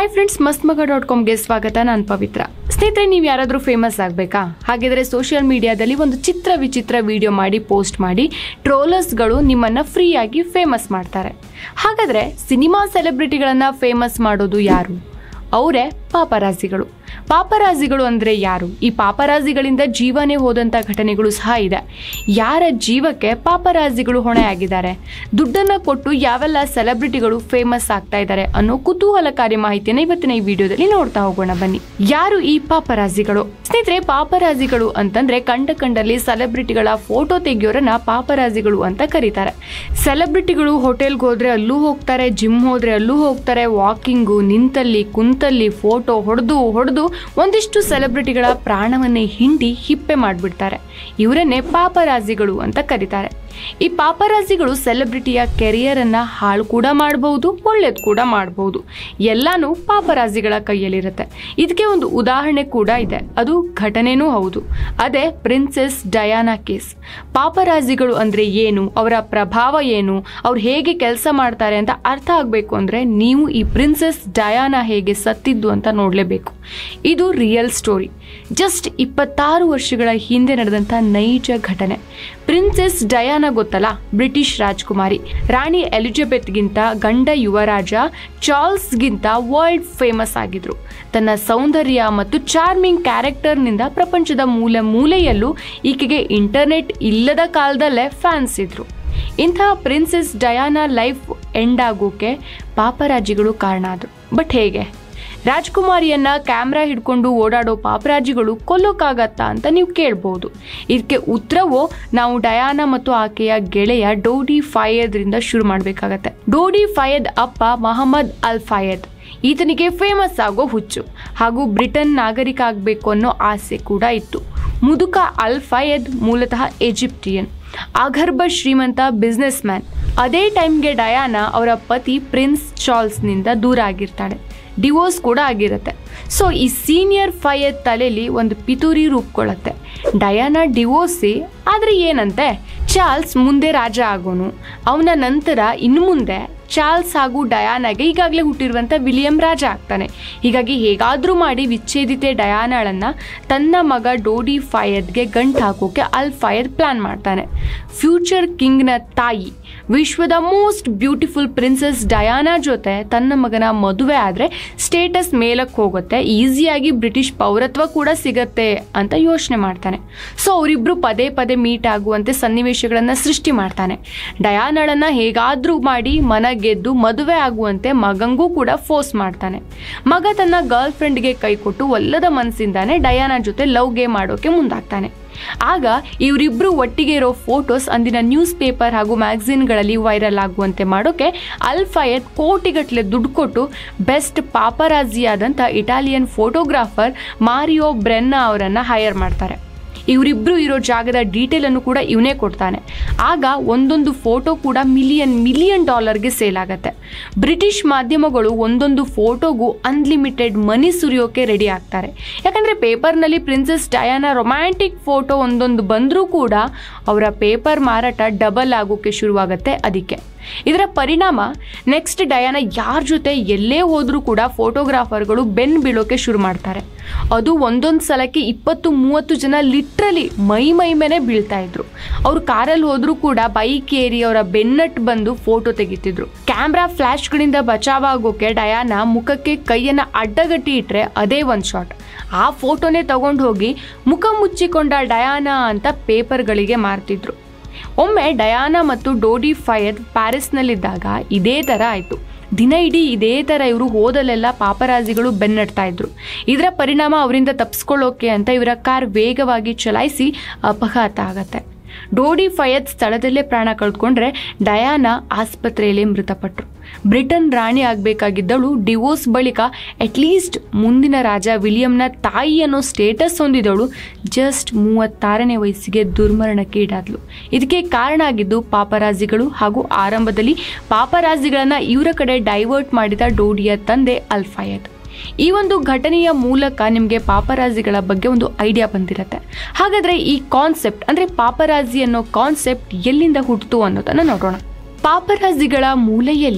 hi friends ಮಸ್ತ್ ಮಗ dot ಕಾಮ್ಗೆ ಸ್ವಾಗತ ನಾನು ಪವಿತ್ರ ಸ್ನೇಹಿತರೆ ನೀವು ಯಾರಾದರೂ ಫೇಮಸ್ ಆಗಬೇಕಾ ಹಾಗಿದ್ರೆ ಸೋಷಿಯಲ್ ಮೀಡಿಯಾದಲ್ಲಿ ಒಂದು ಚಿತ್ರ ವಿಚಿತ್ರ ವಿಡಿಯೋ ಮಾಡಿ ಪೋಸ್ಟ್ ಮಾಡಿ ಟ್ರೋಲರ್ಸ್ಗಳು ನಿಮ್ಮನ್ನು ಫ್ರೀಯಾಗಿ ಫೇಮಸ್ ಮಾಡ್ತಾರೆ ಹಾಗಾದರೆ ಸಿನಿಮಾ ಸೆಲೆಬ್ರಿಟಿಗಳನ್ನು ಫೇಮಸ್ ಮಾಡೋದು ಯಾರು ಅವರೇ ಪಾಪರಾಜಿಗಳು ಪಾಪರಾಜಿಗಳು ಅಂದರೆ ಯಾರು ಈ ಪಾಪರಾಜಿಗಳಿಂದ ಜೀವನೇ ಹೋದಂಥ ಘಟನೆಗಳು ಸಹ ಇದೆ ಯಾರ ಜೀವಕ್ಕೆ ಪಾಪರಾಜಿಗಳು ಹೊಣೆಯಾಗಿದ್ದಾರೆ ದುಡ್ಡನ್ನು ಕೊಟ್ಟು ಯಾವೆಲ್ಲ ಸೆಲೆಬ್ರಿಟಿಗಳು ಫೇಮಸ್ ಆಗ್ತಾ ಇದ್ದಾರೆ ಅನ್ನೋ ಕುತೂಹಲಕಾರಿ ಮಾಹಿತಿಯನ್ನು ಇವತ್ತಿನ ಈ ವಿಡಿಯೋದಲ್ಲಿ ನೋಡ್ತಾ ಹೋಗೋಣ ಬನ್ನಿ ಯಾರು ಈ ಪಾಪರಾಜಿಗಳು ಸ್ನೇಹಿತರೆ ಪಾಪರಾಜಿಗಳು ಅಂತಂದ್ರೆ ಕಂಡ ಕಂಡಲ್ಲಿ ಸೆಲೆಬ್ರಿಟಿಗಳ ಫೋಟೋ ತೆಗೆಯೋರನ್ನ ಪಾಪರಾಜಿಗಳು ಅಂತ ಕರೀತಾರೆ ಸೆಲೆಬ್ರಿಟಿಗಳು ಹೋಟೆಲ್ಗೆ ಹೋದ್ರೆ ಅಲ್ಲೂ ಹೋಗ್ತಾರೆ ಜಿಮ್ ಹೋದ್ರೆ ಅಲ್ಲೂ ಹೋಗ್ತಾರೆ ವಾಕಿಂಗು ನಿಂತಲ್ಲಿ ಕುಂತಲ್ಲಿ ಫೋಟೋ ಹೊಡೆದು ಹೊಡೆದು ಒಂದಿಷ್ಟು ಸೆಲೆಬ್ರಿಟಿಗಳ ಪ್ರಾಣವನ್ನೇ ಹಿಂಡಿ ಹಿಪ್ಪೆ ಮಾಡಿಬಿಡ್ತಾರೆ ಇವರನ್ನೇ ಪಾಪರಾಜಿಗಳು ಅಂತ ಕರೀತಾರೆ ಈ ಪಾಪರಾಜಿಗಳು ಸೆಲೆಬ್ರಿಟಿಯ ಕೆರಿಯರ್ ಅನ್ನ ಹಾಳು ಕೂಡ ಮಾಡಬಹುದು ಒಳ್ಳೇದು ಕೂಡ ಮಾಡಬಹುದು ಎಲ್ಲಾನು ಪಾಪರಾಜಿಗಳ ಕೈಯಲ್ಲಿರುತ್ತೆ ಇದಕ್ಕೆ ಒಂದು ಉದಾಹರಣೆ ಕೂಡ ಇದೆ ಅದು ಘಟನೆನೂ ಹೌದು ಅದೇ ಪ್ರಿನ್ಸೆಸ್ ಡಯಾನಾ ಕೇಸ್ ಪಾಪರಾಜಿಗಳು ಅಂದ್ರೆ ಏನು ಅವರ ಪ್ರಭಾವ ಏನು ಅವ್ರು ಹೇಗೆ ಕೆಲಸ ಮಾಡ್ತಾರೆ ಅಂತ ಅರ್ಥ ಆಗಬೇಕು ಅಂದ್ರೆ ನೀವು ಈ ಪ್ರಿನ್ಸೆಸ್ ಡಯಾನಾ ಹೇಗೆ ಸತ್ತಿದ್ದು ಅಂತ ನೋಡಲೇಬೇಕು ಇದು ರಿಯಲ್ ಸ್ಟೋರಿ ಜಸ್ಟ್ ಇಪ್ಪತ್ತಾರು ವರ್ಷಗಳ ಹಿಂದೆ ನಡೆದಂಥ ನೈಜ ಘಟನೆ ಪ್ರಿನ್ಸೆಸ್ ಡಯಾನಾ ಗೊತ್ತಲ್ಲ ಬ್ರಿಟಿಷ್ ರಾಜ್ಕುಮಾರಿ ರಾಣಿ ಎಲಿಜಬೆತ್ಗಿಂತ ಗಂಡ ಯುವರಾಜ ಚಾರ್ಲ್ಸ್ಗಿಂತ ವರ್ಲ್ಡ್ ಫೇಮಸ್ ಆಗಿದ್ರು ತನ್ನ ಸೌಂದರ್ಯ ಮತ್ತು ಚಾರ್ಮಿಂಗ್ ಕ್ಯಾರೆಕ್ಟರ್ನಿಂದ ಪ್ರಪಂಚದ ಮೂಲೆ ಮೂಲೆಯಲ್ಲೂ ಈಕೆಗೆ ಇಂಟರ್ನೆಟ್ ಇಲ್ಲದ ಕಾಲದಲ್ಲೇ ಫ್ಯಾನ್ಸ್ ಇದ್ರು ಇಂತಹ ಪ್ರಿನ್ಸೆಸ್ ಡಯಾನಾ ಲೈಫ್ ಎಂಡ್ ಆಗೋಕೆ ಪಾಪರಾಜಿಗಳು ಕಾರಣ ಆದರು ಬಟ್ ಹೇಗೆ ರಾಜ್ಕುಮಾರಿಯನ್ನ ಕ್ಯಾಮ್ರಾ ಹಿಡ್ಕೊಂಡು ಓಡಾಡೋ ಪಾಪರಾಜಿಗಳು ಕೊಲ್ಲೋಕ್ಕಾಗತ್ತಾ ಅಂತ ನೀವು ಕೇಳ್ಬೋದು ಇದಕ್ಕೆ ಉತ್ತರವೋ ನಾವು ಡಯಾನಾ ಮತ್ತು ಆಕೆಯ ಗೆಳೆಯ ಡೋಡಿ ಫಾಯದ್ರಿಂದ ಶುರು ಮಾಡಬೇಕಾಗತ್ತೆ ಡೋಡಿ ಫಾಯದ್ ಅಪ್ಪ ಮಹಮ್ಮದ್ ಅಲ್ ಫಾಯದ್ ಈತನಿಗೆ ಫೇಮಸ್ ಆಗೋ ಹುಚ್ಚು ಹಾಗೂ ಬ್ರಿಟನ್ ನಾಗರಿಕ ಆಗಬೇಕು ಅನ್ನೋ ಆಸೆ ಕೂಡ ಇತ್ತು ಮುದುಕ ಅಲ್ ಫಯದ್ ಮೂಲತಃ ಈಜಿಪ್ಟಿಯನ್ ಅಗರ್ಭ ಶ್ರೀಮಂತ ಬಿಸ್ನೆಸ್ ಮ್ಯಾನ್ ಅದೇ ಟೈಮ್ಗೆ ಡಯಾನಾ ಅವರ ಪತಿ ಪ್ರಿನ್ಸ್ ಚಾರ್ಲ್ಸ್ನಿಂದ ದೂರ ಆಗಿರ್ತಾಳೆ ಡಿವೋರ್ಸ್ ಕೂಡ ಆಗಿರುತ್ತೆ ಸೊ ಈ ಸೀನಿಯರ್ ಫಯದ್ ತಲೆಯಲ್ಲಿ ಒಂದು ಪಿತೂರಿ ರೂಪ್ಕೊಳ್ಳುತ್ತೆ ಡಯಾನಾ ಡಿವೋರ್ಸಿ ಆದರೆ ಏನಂತೆ ಚಾರ್ಲ್ಸ್ ಮುಂದೆ ರಾಜ ಆಗೋನು ಅವನ ನಂತರ ಇನ್ನು ಮುಂದೆ ಚಾರ್ಲ್ಸ್ ಹಾಗೂ ಡಯಾನಾಗೆ ಈಗಾಗಲೇ ಹುಟ್ಟಿರುವಂಥ ವಿಲಿಯಂ ರಾಜ ಆಗ್ತಾನೆ ಹೀಗಾಗಿ ಹೇಗಾದರೂ ಮಾಡಿ ವಿಚ್ಛೇದಿತೆ ಡಯಾನಾಳನ್ನು ತನ್ನ ಮಗ ಡೋಡಿ ಫಯದ್ಗೆ ಗಂಟು ಹಾಕೋಕೆ ಅಲ್ ಫಯದ್ ಪ್ಲಾನ್ ಮಾಡ್ತಾನೆ ಫ್ಯೂಚರ್ ಕಿಂಗ್ನ ತಾಯಿ ವಿಶ್ವದ ಮೋಸ್ಟ್ ಬ್ಯೂಟಿಫುಲ್ ಪ್ರಿನ್ಸೆಸ್ ಡಯಾನಾ ಜೊತೆ ತನ್ನ ಮಗನ ಮದುವೆ ಆದರೆ ಸ್ಟೇಟಸ್ ಮೇಲಕ್ಕೆ ಹೋಗುತ್ತೆ ಈಸಿಯಾಗಿ ಬ್ರಿಟಿಷ್ ಪೌರತ್ವ ಕೂಡ ಸಿಗತ್ತೆ ಅಂತ ಯೋಚನೆ ಮಾಡ್ತಾನೆ ಸೊ ಅವರಿಬ್ರು ಪದೇ ಪದೇ ಮೀಟ್ ಆಗುವಂತೆ ಸನ್ನಿವೇಶಗಳನ್ನು ಸೃಷ್ಟಿ ಮಾಡ್ತಾನೆ ಡಯಾನಳನ್ನ ಹೇಗಾದ್ರೂ ಮಾಡಿ ಮನ ಗೆದ್ದು ಮದುವೆ ಆಗುವಂತೆ ಮಗಂಗೂ ಕೂಡ ಫೋರ್ಸ್ ಮಾಡ್ತಾನೆ ಮಗ ತನ್ನ ಗರ್ಲ್ ಫ್ರೆಂಡ್ಗೆ ಕೈ ಕೊಟ್ಟು ಒಲ್ಲದ ಮನಸ್ಸಿಂದಾನೆ ಡಯಾನಾ ಜೊತೆ ಲವ್ ಗೇ ಮಾಡೋಕೆ ಮುಂದಾಗ್ತಾನೆ ಆಗ ಇವರಿಬ್ರು ಒಟ್ಟಿಗೆ ಇರೋ ಫೋಟೋಸ್ ಅಂದಿನ ನ್ಯೂಸ್ ಪೇಪರ್ ಹಾಗೂ ಮ್ಯಾಗಝಿನ್ಗಳಲ್ಲಿ ವೈರಲ್ ಆಗುವಂತೆ ಮಾಡೋಕೆ ಅಲ್ ಫಯದ್ ಕೋಟಿಗಟ್ಟಲೆ ದುಡ್ಡು ಕೊಟ್ಟು ಬೆಸ್ಟ್ ಪಾಪರಾಜಿಯಾದಂಥ ಇಟಾಲಿಯನ್ ಫೋಟೋಗ್ರಾಫರ್ ಮಾರಿಯೋ ಬ್ರೆನ್ನಾ ಅವರನ್ನು ಹೈಯರ್ ಮಾಡ್ತಾರೆ ಇವರಿಬ್ರು ಇರೋ ಜಾಗದ ಡೀಟೇಲ್ ಅನ್ನು ಕೂಡ ಇವನೇ ಕೊಡ್ತಾನೆ ಆಗ ಒಂದೊಂದು ಫೋಟೋ ಕೂಡ ಮಿಲಿಯನ್ ಮಿಲಿಯನ್ ಡಾಲರ್ಗೆ ಸೇಲ್ ಆಗುತ್ತೆ ಬ್ರಿಟಿಷ್ ಮಾಧ್ಯಮಗಳು ಒಂದೊಂದು ಫೋಟೋಗೂ ಅನ್ಲಿಮಿಟೆಡ್ ಮನಿ ಸುರಿಯೋಕೆ ರೆಡಿ ಆಗ್ತಾರೆ ಯಾಕಂದರೆ ಪೇಪರ್ನಲ್ಲಿ ಪ್ರಿನ್ಸೆಸ್ ಡಯಾನ ರೊಮ್ಯಾಂಟಿಕ್ ಫೋಟೋ ಒಂದೊಂದು ಬಂದರೂ ಕೂಡ ಅವರ ಪೇಪರ್ ಮಾರಾಟ ಡಬಲ್ ಆಗೋಕೆ ಶುರುವಾಗುತ್ತೆ ಅದಕ್ಕೆ ಇದರ ಪರಿಣಾಮ ನೆಕ್ಸ್ಟ್ ಡಯಾನ ಯಾರ ಜೊತೆ ಎಲ್ಲೇ ಹೋದರೂ ಕೂಡ ಫೋಟೋಗ್ರಾಫರ್ಗಳು ಬೆನ್ ಬೀಳೋಕೆ ಶುರು ಮಾಡ್ತಾರೆ ಅದು ಒಂದೊಂದು ಸಲಕ್ಕೆ ಇಪ್ಪತ್ತು ಮೂವತ್ತು ಜನ ಲಿಟ್ರಲಿ ಮೈ ಮೈ ಮೇಲೆ ಬೀಳ್ತಾ ಇದ್ರು ಅವ್ರು ಕಾರಲ್ಲಿ ಹೋದರೂ ಕೂಡ ಬೈಕ್ ಏರಿ ಅವರ ಬೆನ್ನಟ್ ಬಂದು ಫೋಟೋ ತೆಗಿತಿದ್ರು ಕ್ಯಾಮ್ರಾ ಫ್ಲ್ಯಾಶ್ಗಳಿಂದ ಬಚಾವಾಗೋಕೆ ಡಯಾನ ಮುಖಕ್ಕೆ ಕೈಯನ್ನು ಅಡ್ಡಗಟ್ಟಿ ಇಟ್ಟರೆ ಅದೇ ಒಂದು ಶಾಟ್ ಆ ಫೋಟೋನೇ ತಗೊಂಡು ಹೋಗಿ ಮುಖ ಮುಚ್ಚಿಕೊಂಡ ಡಯಾನಾ ಅಂತ ಪೇಪರ್ಗಳಿಗೆ ಮಾರ್ತಿದ್ರು ಒಮ್ಮೆ ಡಯಾನಾ ಮತ್ತು ಡೋಡಿ ಫಯದ್ ಪ್ಯಾರಿಸ್ನಲ್ಲಿದ್ದಾಗ ಇದೇ ಥರ ಆಯಿತು ದಿನ ಇಡೀ ಇದೇ ಥರ ಇವರು ಹೋದಲ್ಲೆಲ್ಲ ಪಾಪರಾಜಿಗಳು ಬೆನ್ನಡ್ತಾ ಇದ್ರು ಇದರ ಪರಿಣಾಮ ಅವರಿಂದ ತಪ್ಪಿಸ್ಕೊಳ್ಳೋಕೆ ಅಂತ ಇವರ ಕಾರ್ ವೇಗವಾಗಿ ಚಲಾಯಿಸಿ ಅಪಘಾತ ಆಗತ್ತೆ ಡೋಡಿ ಫಯದ್ ಸ್ಥಳದಲ್ಲೇ ಪ್ರಾಣ ಕಳ್ಕೊಂಡ್ರೆ ಡಯಾನಾ ಆಸ್ಪತ್ರೆಯಲ್ಲಿ ಮೃತಪಟ್ಟರು ಬ್ರಿಟನ್ ರಾಣಿ ಆಗಬೇಕಾಗಿದ್ದಳು ಡಿವೋರ್ಸ್ ಬಳಿಕ ಅಟ್ಲೀಸ್ಟ್ ಮುಂದಿನ ರಾಜ ವಿಲಿಯಂನ ತಾಯಿ ಅನ್ನೋ ಸ್ಟೇಟಸ್ ಹೊಂದಿದವಳು ಜಸ್ಟ್ ಮೂವತ್ತಾರನೇ ವಯಸ್ಸಿಗೆ ದುರ್ಮರಣಕ್ಕೀಡಾದ್ಲು ಇದಕ್ಕೆ ಕಾರಣ ಆಗಿದ್ದು ಪಾಪರಾಜಿಗಳು ಹಾಗೂ ಆರಂಭದಲ್ಲಿ ಪಾಪರಾಜಿಗಳನ್ನ ಇವರ ಕಡೆ ಡೈವರ್ಟ್ ಮಾಡಿದ ಡೋಡಿಯ ತಂದೆ ಅಲ್ಫಾಯದ್ ಈ ಒಂದು ಘಟನೆಯ ಮೂಲಕ ನಿಮಗೆ ಪಾಪರಾಜಿಗಳ ಬಗ್ಗೆ ಒಂದು ಐಡಿಯಾ ಬಂದಿರತ್ತೆ ಹಾಗಾದ್ರೆ ಈ ಕಾನ್ಸೆಪ್ಟ್ ಅಂದ್ರೆ ಪಾಪರಾಜಿ ಅನ್ನೋ ಕಾನ್ಸೆಪ್ಟ್ ಎಲ್ಲಿಂದ ಹುಟ್ಟಿತು ಅನ್ನೋದನ್ನ ನೋಡೋಣ ಪಾಪರಾಜಿಗಳ ಮೂಲೆಯಲ್ಲಿ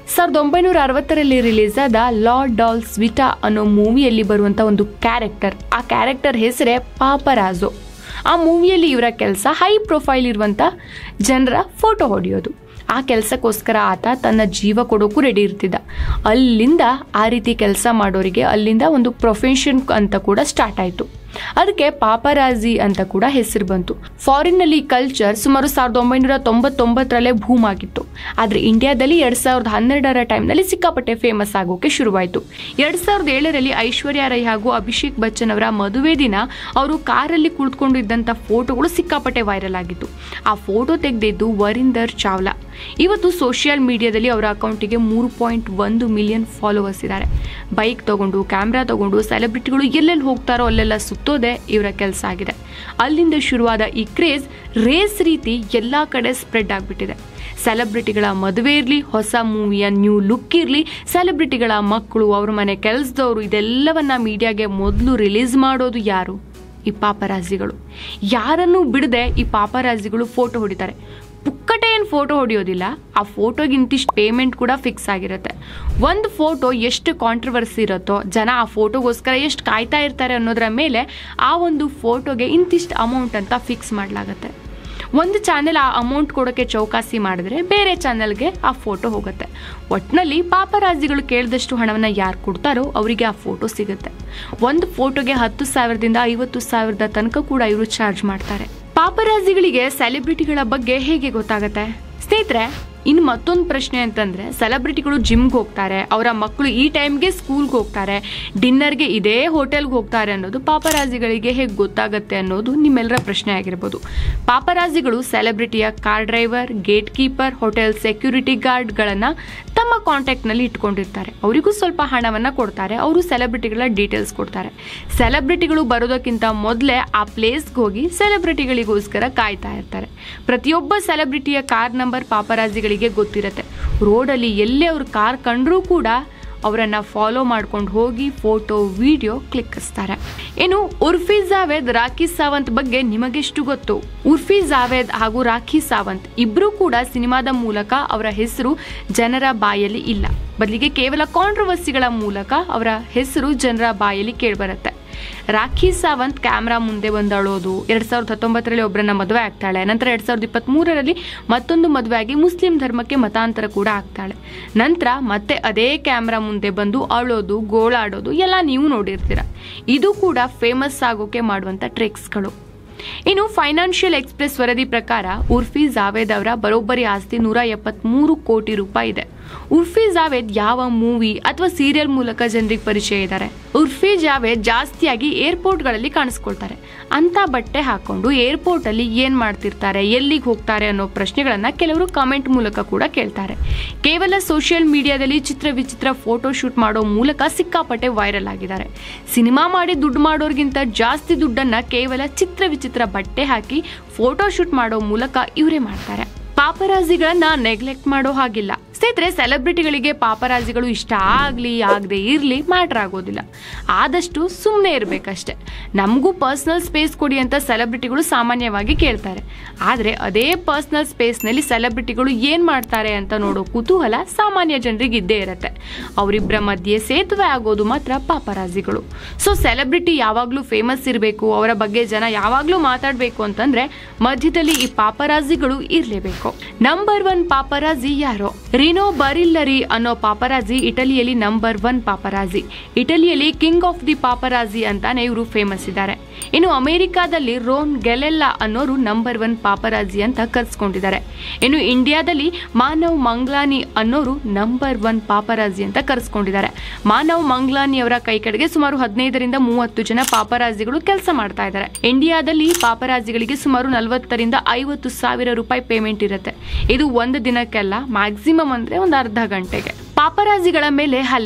ಸಾವಿರದ ಒಂಬೈನೂರ ಅರವತ್ತರಲ್ಲಿ ರಿಲೀಸ್ ಆದ ಲಾರ್ಡ್ ಡಾಲ್ಸ್ ವಿಟಾ ಅನ್ನೋ ಮೂವಿಯಲ್ಲಿ ಬರುವಂಥ ಒಂದು ಕ್ಯಾರೆಕ್ಟರ್ ಆ ಕ್ಯಾರೆಕ್ಟರ್ ಹೆಸರೇ ಪಾಪರಾಜು ಆ ಮೂವಿಯಲ್ಲಿ ಇವರ ಕೆಲಸ ಹೈ ಪ್ರೊಫೈಲ್ ಇರುವಂಥ ಜನರ ಫೋಟೋ ಹೊಡೆಯೋದು ಆ ಕೆಲಸಕ್ಕೋಸ್ಕರ ಆತ ತನ್ನ ಜೀವ ಕೊಡೋಕ್ಕೂ ರೆಡಿ ಇರ್ತಿದ್ದ ಅಲ್ಲಿಂದ ಆ ರೀತಿ ಕೆಲಸ ಮಾಡೋರಿಗೆ ಅಲ್ಲಿಂದ ಒಂದು ಪ್ರೊಫೆಷನ್ ಅಂತ ಕೂಡ ಸ್ಟಾರ್ಟ್ ಆಯಿತು ಅದಕ್ಕೆ ಪಾಪರಾಜಿ ಅಂತ ಕೂಡ ಹೆಸರು ಬಂತು ಫಾರಿನ್ನಲ್ಲಿ ಕಲ್ಚರ್ ಸುಮಾರು ಸಾವಿರದ ಒಂಬೈನೂರ ತೊಂಬತ್ತೊಂಬತ್ತರಲ್ಲೇ ಭೂಮ್ ಆಗಿತ್ತು ಆದರೆ ಇಂಡಿಯಾದಲ್ಲಿ ಎರಡ್ ಸಾವಿರದ ಹನ್ನೆರಡರ ಟೈಮ್ನಲ್ಲಿ ಸಿಕ್ಕಾಪಟ್ಟೆ ಫೇಮಸ್ ಆಗೋಕೆ ಶುರುವಾಯಿತು ಎರಡ್ ಸಾವಿರದ ಏಳರಲ್ಲಿ ಐಶ್ವರ್ಯ ರೈ ಹಾಗೂ ಅಭಿಷೇಕ್ ಬಚ್ಚನ್ ಅವರ ಮದುವೆ ದಿನ ಅವರು ಕಾರಲ್ಲಿ ಕುಳಿತುಕೊಂಡು ಇದ್ದಂಥ ಫೋಟೋಗಳು ಸಿಕ್ಕಾಪಟ್ಟೆ ವೈರಲ್ ಆಗಿತ್ತು ಆ ಫೋಟೋ ತೆಗೆದಿದ್ದು ವರಿಂದರ್ ಚಾವ್ಲಾ ಇವತ್ತು ಸೋಷಿಯಲ್ ಮೀಡಿಯಾದಲ್ಲಿ ಅವರ ಅಕೌಂಟಿಗೆ ಮೂರು ಪಾಯಿಂಟ್ ಒಂದು ಮಿಲಿಯನ್ ಫಾಲೋವರ್ಸ್ ಇದ್ದಾರೆ ಬೈಕ್ ತಗೊಂಡು ಕ್ಯಾಮ್ರಾ ತಗೊಂಡು ಸೆಲೆಬ್ರಿಟಿಗಳು ಎಲ್ಲೆಲ್ಲಿ ಹೋಗ್ತಾರೋ ಅಲ್ಲೆಲ್ಲ ಸುತ್ತೋದೇ ಇವರ ಕೆಲಸ ಆಗಿದೆ ಅಲ್ಲಿಂದ ಶುರುವಾದ ಈ ಕ್ರೇಜ್ ರೇಸ್ ರೀತಿ ಎಲ್ಲ ಕಡೆ ಸ್ಪ್ರೆಡ್ ಆಗಿಬಿಟ್ಟಿದೆ ಸೆಲೆಬ್ರಿಟಿಗಳ ಮದುವೆ ಇರಲಿ ಹೊಸ ಮೂವಿಯ ನ್ಯೂ ಲುಕ್ ಇರಲಿ ಸೆಲೆಬ್ರಿಟಿಗಳ ಮಕ್ಕಳು ಅವ್ರ ಮನೆ ಕೆಲಸದವರು ಇದೆಲ್ಲವನ್ನ ಮೀಡಿಯಾಗೆ ಮೊದಲು ರಿಲೀಸ್ ಮಾಡೋದು ಯಾರು ಈ ಪಾಪರಾಜಿಗಳು ಯಾರನ್ನೂ ಬಿಡದೆ ಈ ಪಾಪರಾಜಿಗಳು ಫೋಟೋ ಹೊಡಿತಾರೆ ಪುಕ್ಕಟೆ ಏನು ಫೋಟೋ ಹೊಡೆಯೋದಿಲ್ಲ ಆ ಫೋಟೋಗೆ ಇಂತಿಷ್ಟು ಪೇಮೆಂಟ್ ಕೂಡ ಫಿಕ್ಸ್ ಆಗಿರುತ್ತೆ ಒಂದು ಫೋಟೋ ಎಷ್ಟು ಕಾಂಟ್ರವರ್ಸಿ ಇರುತ್ತೋ ಜನ ಆ ಫೋಟೋಗೋಸ್ಕರ ಎಷ್ಟು ಕಾಯ್ತಾ ಇರ್ತಾರೆ ಅನ್ನೋದರ ಮೇಲೆ ಆ ಒಂದು ಫೋಟೋಗೆ ಇಂತಿಷ್ಟು ಅಮೌಂಟ್ ಅಂತ ಫಿಕ್ಸ್ ಮಾಡಲಾಗತ್ತೆ ಒಂದು ಚಾನೆಲ್ ಆ ಅಮೌಂಟ್ ಕೊಡೋಕ್ಕೆ ಚೌಕಾಸಿ ಮಾಡಿದ್ರೆ ಬೇರೆ ಚಾನೆಲ್ಗೆ ಆ ಫೋಟೋ ಹೋಗುತ್ತೆ ಒಟ್ಟಿನಲ್ಲಿ ಪಾಪರಾಜಿಗಳು ಕೇಳಿದಷ್ಟು ಹಣವನ್ನು ಯಾರು ಕೊಡ್ತಾರೋ ಅವರಿಗೆ ಆ ಫೋಟೋ ಸಿಗುತ್ತೆ ಒಂದು ಫೋಟೋಗೆ ಹತ್ತು ಸಾವಿರದಿಂದ ಐವತ್ತು ಸಾವಿರದ ತನಕ ಕೂಡ ಇವರು ಚಾರ್ಜ್ ಮಾಡ್ತಾರೆ ಪಾಪರಾಜಿಗಳಿಗೆ ಸೆಲೆಬ್ರಿಟಿಗಳ ಬಗ್ಗೆ ಹೇಗೆ ಗೊತ್ತಾಗತ್ತೆ ಸ್ನೇಹಿತರೆ ಇನ್ನು ಮತ್ತೊಂದು ಪ್ರಶ್ನೆ ಅಂತಂದ್ರೆ ಸೆಲೆಬ್ರಿಟಿಗಳು ಜಿಮ್ಗೆ ಹೋಗ್ತಾರೆ ಅವರ ಮಕ್ಕಳು ಈ ಟೈಮ್ಗೆ ಸ್ಕೂಲ್ಗೆ ಹೋಗ್ತಾರೆ ಡಿನ್ನರ್ಗೆ ಇದೇ ಹೋಟೆಲ್ಗೆ ಹೋಗ್ತಾರೆ ಅನ್ನೋದು ಪಾಪರಾಜಿಗಳಿಗೆ ಹೇಗೆ ಗೊತ್ತಾಗತ್ತೆ ಅನ್ನೋದು ನಿಮ್ಮೆಲ್ಲರ ಪ್ರಶ್ನೆ ಆಗಿರ್ಬೋದು ಪಾಪರಾಜಿಗಳು ಸೆಲೆಬ್ರಿಟಿಯ car driver gatekeeper hotel security ಗಾರ್ಡ್ಗಳನ್ನು ತಮ್ಮ ಕಾಂಟ್ಯಾಕ್ಟ್ನಲ್ಲಿ ಇಟ್ಕೊಂಡಿರ್ತಾರೆ ಅವರಿಗೂ ಸ್ವಲ್ಪ ಹಣವನ್ನು ಕೊಡ್ತಾರೆ ಅವರು ಸೆಲೆಬ್ರಿಟಿಗಳ ಡೀಟೇಲ್ಸ್ ಕೊಡ್ತಾರೆ ಸೆಲೆಬ್ರಿಟಿಗಳು ಬರೋದಕ್ಕಿಂತ ಮೊದಲೇ ಆ ಪ್ಲೇಸ್ಗೆ ಹೋಗಿ ಸೆಲೆಬ್ರಿಟಿಗಳಿಗೋಸ್ಕರ ಕಾಯ್ತಾ ಇರ್ತಾರೆ ಪ್ರತಿಯೊಬ್ಬ ಸೆಲೆಬ್ರಿಟಿಯ ಕಾರ್ ನಂಬರ್ ಪಾಪರಾಜಿಗಳಿಗೆ ಗೊತ್ತಿರುತ್ತೆ ರೋಡಲ್ಲಿ ಎಲ್ಲೇ ಅವ್ರ ಕಾರ್ ಕಂಡ್ರೂ ಕೂಡ ಅವರನ್ನ ಫಾಲೋ ಮಾಡ್ಕೊಂಡು ಹೋಗಿ ಫೋಟೋ ವಿಡಿಯೋ ಕ್ಲಿಕ್ಕಿಸ್ತಾರೆ ಇನ್ನು ಉರ್ಫಿ ಜಾವೇದ್ ರಾಖಿ ಸಾವಂತ್ ಬಗ್ಗೆ ನಿಮಗೆಷ್ಟು ಗೊತ್ತು ಉರ್ಫಿ ಜಾವೇದ್ ಹಾಗೂ ರಾಖಿ ಸಾವಂತ್ ಇಬ್ರು ಕೂಡ ಸಿನಿಮಾದ ಮೂಲಕ ಅವರ ಹೆಸರು ಜನರ ಬಾಯಲ್ಲಿ ಇಲ್ಲ ಬದಲಿಗೆ ಕೇವಲ ಕಾಂಟ್ರವರ್ಸಿಗಳ ಮೂಲಕ ಅವರ ಹೆಸರು ಜನರ ಬಾಯಲ್ಲಿ ಕೇಳಿಬರುತ್ತೆ ರಾಖಿ ಸಾವಂತ್ ಕ್ಯಾಮ್ರಾ ಮುಂದೆ ಬಂದು ಅಳೋದು ಎರಡ್ ಸಾವಿರದ ಹತ್ತೊಂಬತ್ತರಲ್ಲಿ ಒಬ್ಬರನ್ನ ಮದುವೆ ಆಗ್ತಾಳೆ ನಂತರ ಎರಡ್ ಸಾವಿರದ ಇಪ್ಪತ್ತ್ ಮೂರರಲ್ಲಿ ಮತ್ತೊಂದು ಮದುವೆ ಆಗಿ ಮುಸ್ಲಿಂ ಧರ್ಮಕ್ಕೆ ಮತಾಂತರ ಕೂಡ ಆಗ್ತಾಳೆ ನಂತರ ಮತ್ತೆ ಅದೇ ಕ್ಯಾಮ್ರಾ ಮುಂದೆ ಬಂದು ಅಳೋದು ಗೋಳಾಡೋದು ಎಲ್ಲ ನೀವು ನೋಡಿರ್ತೀರ ಇದು ಕೂಡ ಫೇಮಸ್ ಆಗೋಕೆ ಮಾಡುವಂತ ಟ್ರಿಕ್ಸ್ಗಳು ಇನ್ನು ಫೈನಾನ್ಷಿಯಲ್ ಎಕ್ಸ್ಪ್ರೆಸ್ ವರದಿ ಪ್ರಕಾರ ಉರ್ಫಿ ಜಾವೇದ್ ಅವರ ಬರೋಬ್ಬರಿ ಆಸ್ತಿ ನೂರ ಎಪ್ಪತ್ಮೂರು ಕೋಟಿ ರೂಪಾಯಿ ಇದೆ ಉರ್ಫಿ ಜಾವೇದ್ ಯಾವ ಮೂವಿ ಅಥವಾ ಸೀರಿಯಲ್ ಮೂಲಕ ಜನರಿಗೆ ಪರಿಚಯ ಇದ್ದಾರೆ ಉರ್ಫಿ ಜಾವೇದ್ ಜಾಸ್ತಿಯಾಗಿ ಏರ್ಪೋರ್ಟ್ಗಳಲ್ಲಿ ಕಾಣಿಸ್ಕೊಳ್ತಾರೆ ಅಂತ ಬಟ್ಟೆ ಹಾಕೊಂಡು ಏರ್ಪೋರ್ಟ್ ಅಲ್ಲಿ ಏನ್ ಮಾಡ್ತಿರ್ತಾರೆ ಎಲ್ಲಿಗೆ ಹೋಗ್ತಾರೆ ಅನ್ನೋ ಪ್ರಶ್ನೆಗಳನ್ನ ಕೆಲವರು ಕಾಮೆಂಟ್ ಮೂಲಕ ಕೂಡ ಕೇಳ್ತಾರೆ ಕೇವಲ ಸೋಷಿಯಲ್ ಮೀಡಿಯಾದಲ್ಲಿ ಚಿತ್ರ ವಿಚಿತ್ರ ಫೋಟೋ ಶೂಟ್ ಮಾಡೋ ಮೂಲಕ ಸಿಕ್ಕಾಪಟ್ಟೆ ವೈರಲ್ ಆಗಿದ್ದಾರೆ ಸಿನಿಮಾ ಮಾಡಿ ದುಡ್ಡು ಮಾಡೋರ್ಗಿಂತ ಜಾಸ್ತಿ ದುಡ್ಡನ್ನ ಕೇವಲ ಚಿತ್ರ ವಿಚಿತ್ರ ಬಟ್ಟೆ ಹಾಕಿ ಫೋಟೋ ಶೂಟ್ ಮಾಡೋ ಮೂಲಕ ಇವರೇ ಮಾಡ್ತಾರೆ ಪಾಪರಾಜಿಗಳನ್ನ ನೆಗ್ಲೆಕ್ಟ್ ಮಾಡೋ ಹಾಗಿಲ್ಲ ಸ್ನೇಹಿತರೆ ಸೆಲೆಬ್ರಿಟಿಗಳಿಗೆ ಪಾಪರಾಜಿಗಳು ಇಷ್ಟ ಆಗ್ಲಿ ಆಗದೆ ಇರ್ಲಿ ಮ್ಯಾಟ್ರ್ ಆಗೋದಿಲ್ಲ ಆದಷ್ಟು ಸುಮ್ಮನೆ ಇರಬೇಕಷ್ಟೆ ನಮಗೂ ಪರ್ಸ್ನಲ್ ಸ್ಪೇಸ್ ಕೊಡಿ ಅಂತ ಸೆಲೆಬ್ರಿಟಿಗಳು ಸಾಮಾನ್ಯವಾಗಿ ಕೇಳ್ತಾರೆ ಆದರೆ ಅದೇ ಪರ್ಸ್ನಲ್ ಸ್ಪೇಸ್ನಲ್ಲಿ ಸೆಲೆಬ್ರಿಟಿಗಳು ಏನು ಮಾಡ್ತಾರೆ ಅಂತ ನೋಡೋ ಕುತೂಹಲ ಸಾಮಾನ್ಯ ಜನರಿಗೆ ಇದ್ದೇ ಇರುತ್ತೆ ಅವರಿಬ್ಬರ ಮಧ್ಯೆ ಸೇತುವೆ ಆಗೋದು ಮಾತ್ರ ಪಾಪರಾಜಿಗಳು ಸೊ ಸೆಲೆಬ್ರಿಟಿ ಯಾವಾಗಲೂ ಫೇಮಸ್ ಇರಬೇಕು ಅವರ ಬಗ್ಗೆ ಜನ ಯಾವಾಗಲೂ ಮಾತಾಡಬೇಕು ಅಂತಂದ್ರೆ ಮಧ್ಯದಲ್ಲಿ ಈ ಪಾಪರಾಜಿಗಳು ಇರಲೇಬೇಕು ನಂಬರ್ ಒನ್ ಪಾಪರಾಜಿ ಯಾರೋ ರಿನೋ ಬರಿಲ್ಲರಿ ಅನ್ನೋ ಪಾಪರಾಜಿ ಇಟಲಿಯಲ್ಲಿ ನಂಬರ್ ಒನ್ ಪಾಪರಾಜಿ ಇಟಲಿಯಲ್ಲಿ ಕಿಂಗ್ ಆಫ್ ದಿ ಪಾಪರಾಜಿ ಅಂತಾನೆ ಇವರು ಫೇಮಸ್ ಇದ್ದಾರೆ ಇನ್ನು ಅಮೆರಿಕಾದಲ್ಲಿ ರೋನ್ ಗೆಲೆಲ್ಲಾ ಅನ್ನೋರು ನಂಬರ್ ಒನ್ ಪಾಪರಾಜಿ ಅಂತ ಕರ್ಸ್ಕೊಂಡಿದ್ದಾರೆ ಇನ್ನು ಇಂಡಿಯಾದಲ್ಲಿ ಮಾನವ್ ಮಂಗ್ಲಾನಿ ಅನ್ನೋರು ನಂಬರ್ ಒನ್ ಪಾಪರಾಜಿ ಅಂತ ಕರೆಸ್ಕೊಂಡಿದ್ದಾರೆ ಮಾನವ್ ಮಂಗ್ಲಾನಿ ಅವರ ಕೈ ಕಡೆಗೆ ಸುಮಾರು ಹದಿನೈದರಿಂದ ಮೂವತ್ತು ಜನ ಪಾಪರಾಜಿಗಳು ಕೆಲಸ ಮಾಡ್ತಾ ಇದ್ದಾರೆ ಇಂಡಿಯಾದಲ್ಲಿ ಪಾಪರಾಜಿಗಳಿಗೆ ಸುಮಾರು ನಲವತ್ತರಿಂದ ಐವತ್ತು ಸಾವಿರ ರೂಪಾಯಿ ಪೇಮೆಂಟ್ ಇರುತ್ತೆ ಇದು ಒಂದು ದಿನಕ್ಕೆಲ್ಲ ಮ್ಯಾಕ್ಸಿಮಮ್ ಅಂದ್ರೆ ಒಂದು ಅರ್ಧ ಗಂಟೆಗೆ ಪಾಪರಾಜಿಗಳ ಮೇಲೆ ಹಲ್ಲೆ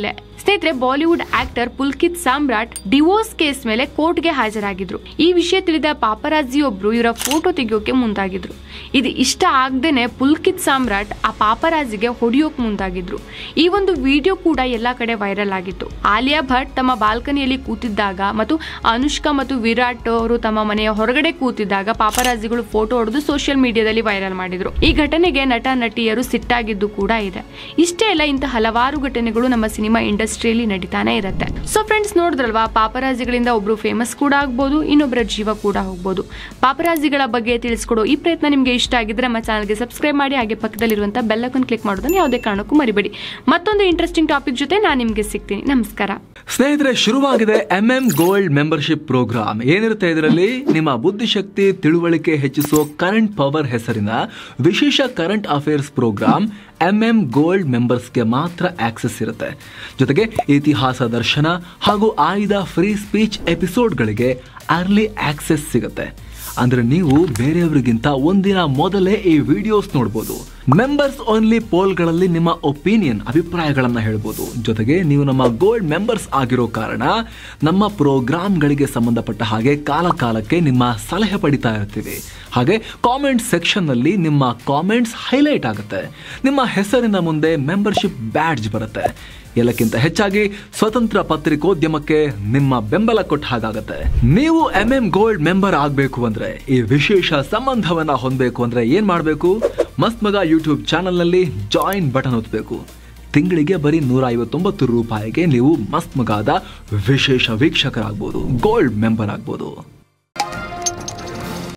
ಸ್ನೇಹಿತರೆ Bollywood actor Pulkit Samrat divorce case ಮೇಲೆ ಕೋರ್ಟ್ಗೆ ಹಾಜರಾಗಿದ್ರು ಈ ವಿಷಯ ತಿಳಿದ ಪಾಪರಾಜಿ ಒಬ್ರು ಇವರ ಫೋಟೋ ತೆಗೆಯೋಕೆ ಮುಂದಾಗಿದ್ರು ಇದು ಇಷ್ಟ ಆಗ್ದೇನೆ ಪುಲ್ಕಿತ್ ಸಾಮ್ರಾಟ್ ಆ ಪಾಪರಾಜಿಗೆ ಹೊಡೆಯೋಕ್ ಮುಂದಾಗಿದ್ರು ಈ ಒಂದು ವಿಡಿಯೋ ಕೂಡ ಎಲ್ಲಾ ಕಡೆ ವೈರಲ್ ಆಗಿತ್ತು ಆಲಿಯಾ ಭಟ್ ತಮ್ಮ ಬಾಲ್ಕನಿಯಲ್ಲಿ ಕೂತಿದ್ದಾಗ ಮತ್ತು ಅನುಷ್ಕಾ ಮತ್ತು ವಿರಾಟ್ ಅವರು ತಮ್ಮ ಮನೆಯ ಹೊರಗಡೆ ಕೂತಿದ್ದಾಗ ಪಾಪರಾಜಿಗಳು ಫೋಟೋ ಹೊಡೆದು ಸೋಷಿಯಲ್ ಮೀಡಿಯಾದಲ್ಲಿ ವೈರಲ್ ಮಾಡಿದ್ರು ಈ ಘಟನೆಗೆ ನಟ ನಟಿಯರು ಸಿಟ್ಟಾಗಿದ್ದು ಕೂಡ ಇದೆ ಇಷ್ಟೇ ಅಲ್ಲ ಇಂಥ ಹಲವಾರು ಘಟನೆಗಳು ನಮ್ಮ ಸಿನಿಮಾ ಇಂಡಸ್ಟ್ರಿಯಲ್ಲಿ ನಡೀತಾನೆ ಇರುತ್ತೆ ಸೊ ಫ್ರೆಂಡ್ಸ್ ನೋಡಿದ್ರಲ್ವಾ ಪಾಪರಾಜಿಗಳಿಂದ ಒಬ್ರು ಫೇಮಸ್ ಕೂಡ ಆಗ್ಬೋದು ಇನ್ನೊಬ್ಬರ ಜೀವ ಕೂಡ ಹೋಗ್ಬೋದು ಪಾಪರಾಜಿಗಳ ಬಗ್ಗೆ ತಿಳಿಸ್ಕೊಡೋ ಈ ಪ್ರಯತ್ನ ನಿಮಗೆ ಇಷ್ಟ ಆಗಿದ್ರೆ ನಮ್ಮ ಚಾನಲ್ಗೆ ಸಬ್ಸ್ಕ್ರೈಬ್ ಮಾಡಿ ಹಾಗೆ ಪಕ್ಕದಲ್ಲಿರುವಂಥ ಬೆಲ್ಲಕ್ಕನ್ನು ಕ್ಲಿಕ್ ಮಾಡೋದನ್ನ ಯಾವುದೇ ಕಾರಣಕ್ಕೂ ಮರಿಬೇಡಿ ಮತ್ತೊಂದು ಇಂಟ್ರೆಸ್ಟಿಂಗ್ ಟಾಪಿಕ್ ಜೊತೆ ನಾನು ನಿಮಗೆ ಸಿಗ್ತೀನಿ ನಮಸ್ಕಾರ ಸ್ನೇಹಿತರೆ ಶುರುವಾಗಿದೆ M M gold membership programme ಏನಿರುತ್ತೆ ಇದರಲ್ಲಿ ನಿಮ್ಮ ಬುದ್ಧಿಶಕ್ತಿ ತಿಳುವಳಿಕೆ ಹೆಚ್ಚಿಸೋ ಕರೆಂಟ್ ಪವರ್ ಹೆಸರಿನ ವಿಶೇಷ current affairs programme M M gold ಮೆಂಬರ್ಸ್ಗೆ ಮಾತ್ರ ಆಕ್ಸೆಸ್ ಇರುತ್ತೆ ಜೊತೆಗೆ ಇತಿಹಾಸ ದರ್ಶನ ಹಾಗೂ ಆಯ್ದ ಫ್ರೀ ಸ್ಪೀಚ್ ಎಪಿಸೋಡ್ಗಳಿಗೆ ಅರ್ಲಿ ಆಕ್ಸೆಸ್ ಸಿಗುತ್ತೆ ಅಂದ್ರೆ ನೀವು ಬೇರೆಯವರಿಗಿಂತ ಒಂದಿನ ಮೊದಲೇ ಈ ವಿಡಿಯೋಸ್ ನೋಡ್ಬೋದು ಮೆಂಬರ್ಸ್ ಓನ್ಲಿ ಪೋಲ್ಗಳಲ್ಲಿ ನಿಮ್ಮ ಒಪಿನಿಯನ್ ಅಭಿಪ್ರಾಯಗಳನ್ನ ಹೇಳ್ಬೋದು ಜೊತೆಗೆ ನೀವು ನಮ್ಮ ಗೋಲ್ಡ್ ಮೆಂಬರ್ಸ್ ಆಗಿರೋ ಕಾರಣ ನಮ್ಮ ಪ್ರೋಗ್ರಾಮ್ಗಳಿಗೆ ಸಂಬಂಧಪಟ್ಟ ಹಾಗೆ ಕಾಲ ಕಾಲಕ್ಕೆ ನಿಮ್ಮ ಸಲಹೆ ಪಡಿತಾ ಇರ್ತೀವಿ ಹಾಗೆ ಕಾಮೆಂಟ್ ಸೆಕ್ಷನ್ ನಲ್ಲಿ ನಿಮ್ಮ ಕಾಮೆಂಟ್ಸ್ ಹೈಲೈಟ್ ಆಗುತ್ತೆ ನಿಮ್ಮ ಹೆಸರಿನ ಮುಂದೆ ಮೆಂಬರ್ಶಿಪ್ ಬ್ಯಾಡ್ಜ್ ಬರುತ್ತೆ ಎಲ್ಲಕ್ಕಿಂತ ಹೆಚ್ಚಾಗಿ ಸ್ವತಂತ್ರ ಪತ್ರಿಕೋದ್ಯಮಕ್ಕೆ ನಿಮ್ಮ ಬೆಂಬಲ ಕೊಟ್ಟ ಹಾಗಾಗತ್ತೆ ನೀವು ಎಂ ಎಂ ಗೋಲ್ಡ್ ಮೆಂಬರ್ ಆಗಬೇಕು ಅಂದ್ರೆ ಈ ವಿಶೇಷ ಸಂಬಂಧವನ್ನ ಹೊಂದಬೇಕು ಅಂದ್ರೆ ಏನ್ ಮಾಡಬೇಕು ಮಸ್ತ್ ಮಗ ಯೂಟ್ಯೂಬ್ ಚಾನಲ್ನಲ್ಲಿ ಜಾಯಿನ್ ಬಟನ್ ಒತ್ತಬೇಕು ತಿಂಗಳಿಗೆ ಬರೀ ನೂರ ಐವತ್ತೊಂಬತ್ತು ರೂಪಾಯಿಗೆ ನೀವು ಮಸ್ತ್ ಮಗಾದ ವಿಶೇಷ ವೀಕ್ಷಕರಾಗ್ಬೋದು ಗೋಲ್ಡ್ ಮೆಂಬರ್ ಆಗ್ಬೋದು